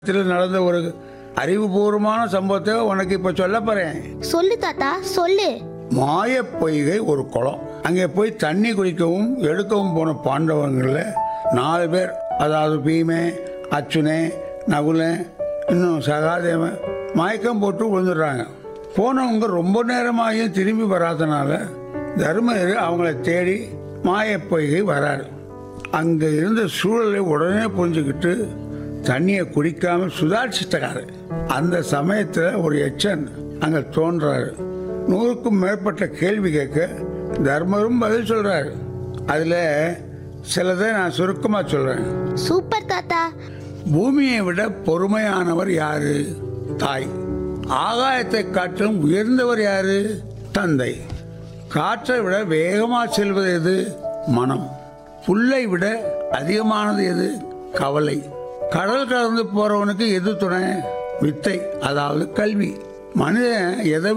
இதில் நடந்த ஒரு அறிவுபூர்வமான சம்பவத்தை உனக்கு இப்போ சொல்ல போறேன் சொல்லு தாத்தா சொல்லு மாயப் பொய்கை ஒரு குளம் அங்கே போய் தண்ணி குடிக்கவும் எடுக்கவும் போன பாண்டவங்களில் நாலு பேர் அதாவது பீமே அச்சுனே நகுலன் இன்னும் சகாதேவன் மயக்கம் போட்டு விழுந்துடுறாங்க போனவங்க ரொம்ப நேரமாகியும் திரும்பி வராதனால தர்மர் அவங்கள தேடி மாயப் பொய்கை வராரு அங்கே இருந்த சூழலை உடனே புரிஞ்சுக்கிட்டு தண்ணியை குடிக்காம சுதாரிச்சிட்டாரு அந்த சமயத்தில் ஒரு எச்சன் அங்கே தோன்றாரு நூறுக்கும் மேற்பட்ட கேள்வி கேட்க தர்மரும் பதில் சொல்றாரு அதில் சிலதை நான் சுருக்கமாக சொல்கிறேன் சூப்பர் தாத்தா பூமியை விட பொறுமையானவர் யாரு தாய் ஆகாயத்தை காட்டிலும் உயர்ந்தவர் யாரு தந்தை காற்றை விட வேகமாக செல்வது எது மனம் புல்லை விட அதிகமானது எது கவலை கடல் கடந்து போறவனுக்கு எது துணை வித்தை அதாவது கல்வி மனிதன் எதை